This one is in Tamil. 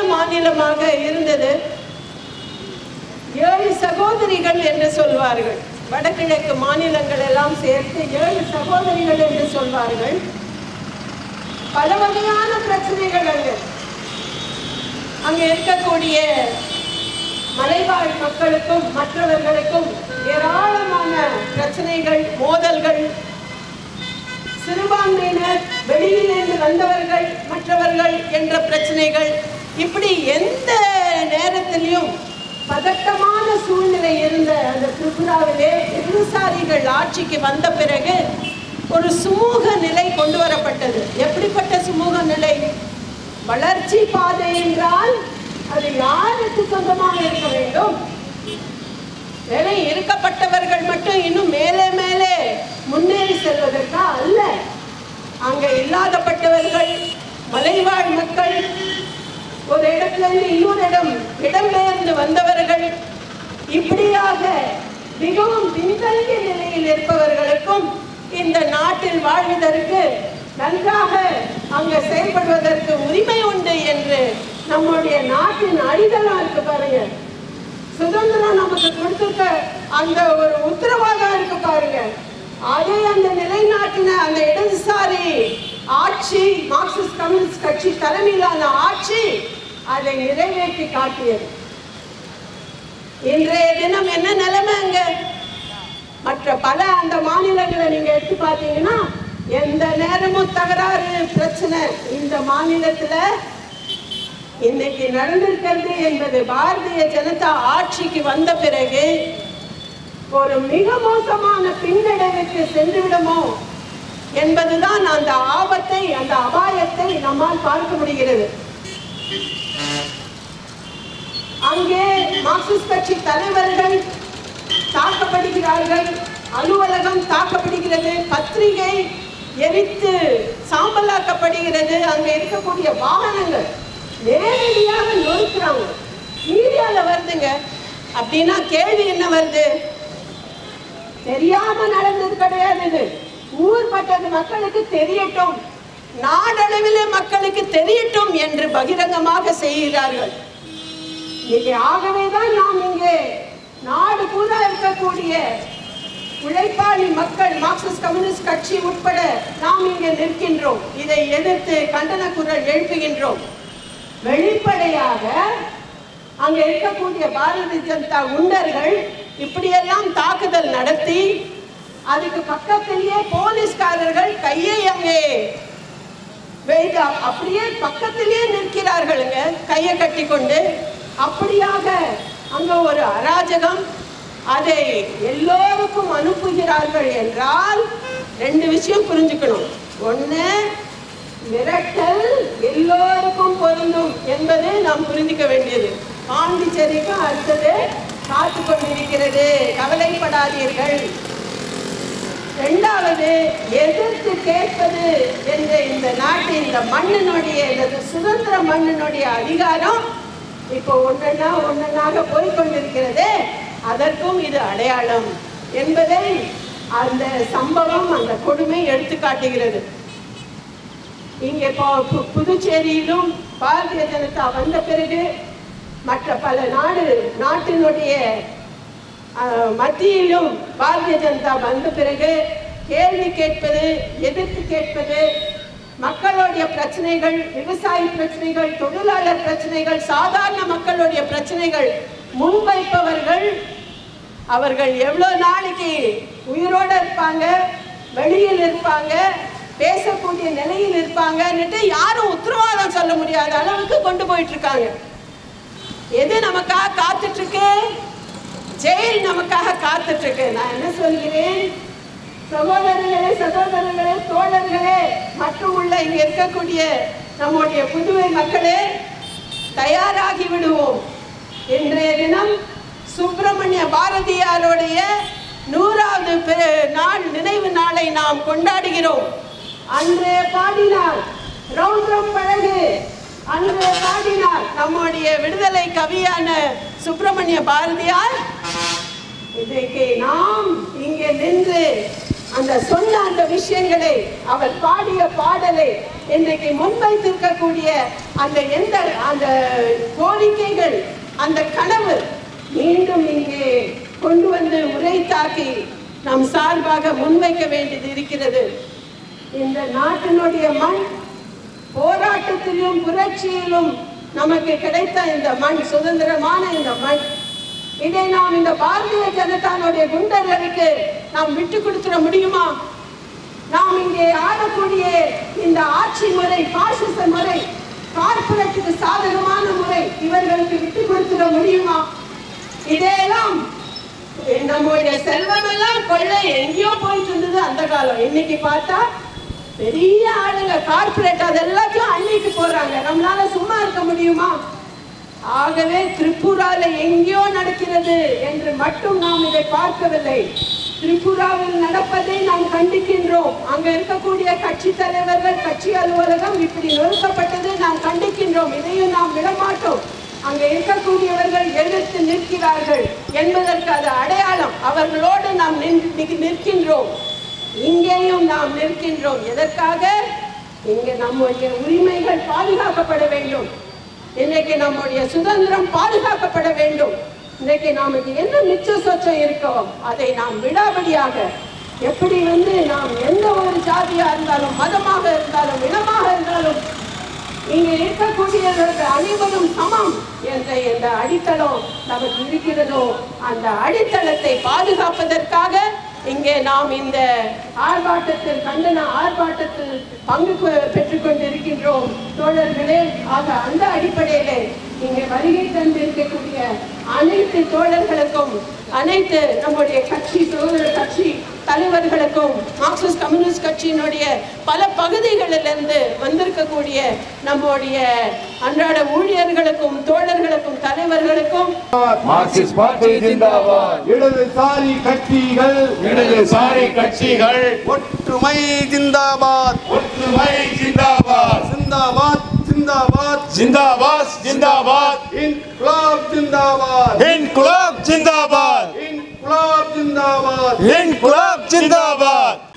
மாநிலமாக இருந்தது ஏழு சகோதரிகள் என்று சொல்வார்கள் வடகிழக்கு மாநிலங்கள் எல்லாம் சேர்த்து ஏழு சகோதரிகள் என்று சொல்வார்கள் பல வகையான பிரச்சனைகள் அங்கு அங்க இருக்கக்கூடிய மலைவாழ் மக்களுக்கும் மற்றவர்களுக்கும் ஏராளமான பிரச்சனைகள் மோதல்கள் சிறுபான்மையினர் வெளியிலிருந்து வந்தவர்கள் மற்றவர்கள் என்ற பிரச்சனைகள் இப்படி எந்த நேரத்திலையும் பதட்டமான சூழ்நிலை இருந்த அந்த திரிபுராவிலே இடதுசாரிகள் ஆட்சிக்கு வந்த பிறகு ஒரு சுமூக நிலை கொண்டு வரப்பட்டது எப்படிப்பட்ட சுமூக நிலை வளர்ச்சி பாதை என்றால் அது யாருக்கு சொந்தமாக இருக்க வேண்டும் வேலை இருக்கப்பட்டவர்கள் மட்டும் இன்னும் மேலே மேலே முன்னேறி செல்வதற்கா அல்ல அங்க இல்லாதப்பட்டவர்கள் மலைவாழ் மக்கள் ஒரு இடத்துல இருந்து இன்னொரு இடம் இடம்பெயர்ந்து வந்தவர்கள் இப்படியாக மிகவும் பின்தங்கிய நிலையில் இருப்பவர்களுக்கும் இந்த நாட்டில் வாழ்வதற்கு நன்றாக அங்க செயல்படுவதற்கு உரிமை உண்டு என்று நம்முடைய நாட்டின் அடித்தளம் இருக்கு பாருங்க சுதந்திரம் நமக்கு கொடுத்திருக்க அந்த ஒரு உத்தரவாதம் இருக்கு பாருங்க அதை அந்த நிலைநாட்டின அந்த இடதுசாரி ஆட்சி மார்க்சிஸ்ட் கம்யூனிஸ்ட் கட்சி தலைமையிலான ஆட்சி அதை நிறைவேற்றி காட்டியது இன்றைய தினம் என்ன நிலைமை அங்க மற்ற பல அந்த மாநிலங்களை நீங்க எடுத்து பார்த்தீங்கன்னா எந்த நேரமும் தகராறு பிரச்சனை இந்த மாநிலத்துல இன்னைக்கு நடந்திருக்கிறது என்பது பாரதிய ஜனதா ஆட்சிக்கு வந்த பிறகு ஒரு மிக மோசமான பின்னடைவுக்கு சென்றுவிடுமோ என்பதுதான் அந்த ஆபத்தை அந்த அபாயத்தை நம்மால் பார்க்க முடிகிறது அங்கே மார்க்சிஸ்ட் கட்சி தலைவர்கள் தாக்கப்படுகிறார்கள் அலுவலகம் தாக்கப்படுகிறது பத்திரிகை எரித்து சாம்பலாக்கப்படுகிறது அங்க இருக்கக்கூடிய வாகனங்கள் நேரடியாக நொறுக்குறாங்க மீடியால வருதுங்க அப்படின்னா கேள்வி என்ன வருது தெரியாம நடந்தது கிடையாது இது ஊர்பட்டது மக்களுக்கு தெரியட்டும் நாடளவிலே மக்களுக்கு தெரியட்டும் என்று பகிரங்கமாக செய்கிறார்கள் இன்னைக்கு ஆகவே தான் நாம் இங்கே நாடு பூரா இருக்கக்கூடிய உழைப்பாளி மக்கள் மார்க்சிஸ்ட் கம்யூனிஸ்ட் கட்சி உட்பட நாம் இங்கே நிற்கின்றோம் இதை எதிர்த்து கண்டன குரல் எழுப்புகின்றோம் வெளிப்படையாக அங்க இருக்கக்கூடிய பாரதிய ஜனதா குண்டர்கள் இப்படியெல்லாம் தாக்குதல் நடத்தி அதுக்கு பக்கத்திலேயே போலீஸ்காரர்கள் கையை அங்கே வைத்து அப்படியே பக்கத்திலேயே நிற்கிறார்களுங்க கையை கட்டி கொண்டு அப்படியாக அங்க ஒரு அராஜகம் அதை எல்லோருக்கும் அனுப்புகிறார்கள் என்றால் ரெண்டு விஷயம் புரிஞ்சுக்கணும் ஒண்ணு மிரட்டல் எல்லோருக்கும் பொருந்தும் என்பது நாம் புரிந்துக்க வேண்டியது பாண்டிச்சேரிக்கும் அடுத்தது காத்து கொண்டிருக்கிறது கவலைப்படாதீர்கள் இரண்டாவது எதிர்த்து கேட்பது என்ற இந்த நாட்டு இந்த மண்ணினுடைய இந்த சுதந்திர மண்ணினுடைய அதிகாரம் இப்போ ஒன்றா ஒன்றனாக போய்கொண்டிருக்கிறது அதற்கும் இது அடையாளம் என்பதை அந்த சம்பவம் அந்த கொடுமை எடுத்து காட்டுகிறது இங்கே பா- பு- புதுச்சேரியிலும் பாரதிய ஜனதா வந்த பிறகு மற்ற பல நாடு நாட்டினுடைய அஹ், மத்தியிலும் பாரதிய ஜனதா வந்த பிறகு கேள்வி கேட்பது எதிர்த்து கேட்பது மக்களுடைய பிரச்சனைகள் விவசாய பிரச்சனைகள் தொழிலாளர் பிரச்சனைகள் சாதாரண மக்களுடைய பிரச்சனைகள் முன்வைப்பவர்கள் அவர்கள் எவ்வளோ நாளைக்கு உயிரோட இருப்பாங்க வெளியில் இருப்பாங்க பேசக்கூடிய நிலையில் இருப்பாங்கன்னுட்டு யாரும் உத்தரவாதம் சொல்ல முடியாத அளவுக்கு கொண்டு போயிட்டு இருக்காங்க எது நமக்காக காத்துட்டு இருக்கு ஜெயில் நமக்காக காத்துட்டு இருக்கு நான் என்ன சொல்கிறேன் சகோதரர்களே சகோதரர்களே தோழர்களே மற்றும் உள்ள இங்க இருக்கக்கூடிய நம்முடைய புதுவை மக்களே தயாராகி விடுவோம் இன்றைய தினம் சுப்பிரமணிய பாரதியாருடைய நூறாவது பெ- நாள் நினைவு நாளை நாம் கொண்டாடுகிறோம் அன்றே பாடினார் ரௌத்ரம் பழகு அன்றே பாடினார் நம்முடைய விடுதலை கவியான சுப்பிரமணிய பாரதியார் இன்றைக்கு நாம் இங்கே நின்று அந்த சொன்ன அந்த விஷயங்களை அவர் பாடிய பாடலை இன்றைக்கு முன்வைத்திருக்கக்கூடிய அந்த எந்த அந்த அந்த கனவு மீண்டும் இங்கே கொண்டு வந்து உரைத்தாக்கி நம் சார்பாக முன்வைக்க வேண்டியது இருக்கிறது இந்த நாட்டினுடைய மண் போராட்டத்திலும் புரட்சியிலும் நமக்கு கிடைத்த இந்த மண் சுதந்திரமான இந்த மண் இதை நாம் இந்த பாரதிய ஜனதானுடைய குண்டர்களுக்கு நாம் விட்டு கொடுத்துட முடியுமா நாம் இங்கே ஆளக்கூடிய இந்த ஆட்சி முறை பாசிச முறை கார்பரேட்டுக்கு சாதகமான முறை இவர்களுக்கு விட்டு கொடுத்துட முடியுமா இதையெல்லாம் நம்முடைய செல்வம் எல்லாம் கொள்ளை எங்கேயோ போயிட்டு இருந்தது அந்த காலம் இன்னைக்கு பார்த்தா பெரிய ஆளுங்க கார்பரேட் அது எல்லாத்தையும் அள்ளிட்டு போறாங்க நம்மளால சும்மா இருக்க முடியுமா ஆகவே திரிபுரால எங்கேயோ நடக்கிறது என்று மட்டும் நாம் இதை பார்க்கவில்லை திரிபுராவில் நடப்பதை நாம் கண்டிக்கின்றோம் அங்க இருக்கக்கூடிய கட்சி தலைவர்கள் கட்சி அலுவலகம் இப்படி நொறுக்கப்பட்டதை நாம் கண்டிக்கின்றோம் இதையும் நாம் விடமாட்டோம் அங்க இருக்கக்கூடியவர்கள் எதிர்த்து நிற்கிறார்கள் என்பதற்கு அது அடையாளம் அவர்களோடு நாம் நின்- நிற்கின்றோம் இங்கேயும் நாம் நிற்கின்றோம் எதற்காக இங்கே நம்முடைய உரிமைகள் பாதுகாக்கப்பட வேண்டும் இன்னைக்கு நம்முடைய சுதந்திரம் பாதுகாக்கப்பட வேண்டும் இன்னைக்கு நமக்கு என்ன மிச்ச சொச்சம் இருக்கோ அதை நாம் விடாபடியாக எப்படி வந்து நாம் எந்த ஒரு ஜாதியா இருந்தாலும் மதமாக இருந்தாலும் இனமாக இருந்தாலும் இங்க இருக்கக்கூடியவர்கள் அனைவரும் சமம் என்ற இந்த அடித்தளம் நமக்கு இருக்கிறதோ அந்த அடித்தளத்தை பாதுகாப்பதற்காக இங்கே நாம் இந்த ஆர்ப்பாட்டத்தில் கண்டன ஆர்ப்பாட்டத்தில் பங்கு கொ- பெற்றுக் கொண்டிருக்கின்றோம் தோழர்களே ஆக அந்த அடிப்படையிலே இங்கே வருகை தந்திருக்கக்கூடிய அனைத்து தோழர்களுக்கும் அனைத்து நம்முடைய கட்சி சோதர கட்சி தலைவர்களுக்கும் மார்க்சிஸ்ட் கம்யூனிஸ்ட் கட்சியினுடைய பல பகுதிகளிலிருந்து வந்திருக்கக்கூடிய நம்முடைய அன்றாட ஊழியர்களுக்கும் தோழர்களுக்கும் தலைவர்களுக்கும் மார்க்சிஸ்ட் பார்ட்டி ஜிந்தாபாத் இடதுசாரி கட்சிகள் இடதுசாரி கட்சிகள் ஒற்றுமை ஜிந்தாபாத் ஒற்றுமை ஜிந்தாபாத் ஜிந்தாபாத் ஜிந்தாபாத் ஜிந்தாபாத் ஜிந்தாபாத் இன்குலாப் ஜிந்தாபாத் இன்குலாப் ஜிந்தாபாத் இன்குலாப் ஜிந்தாபாத் இன்குலாப் ஜிந்தாபாத்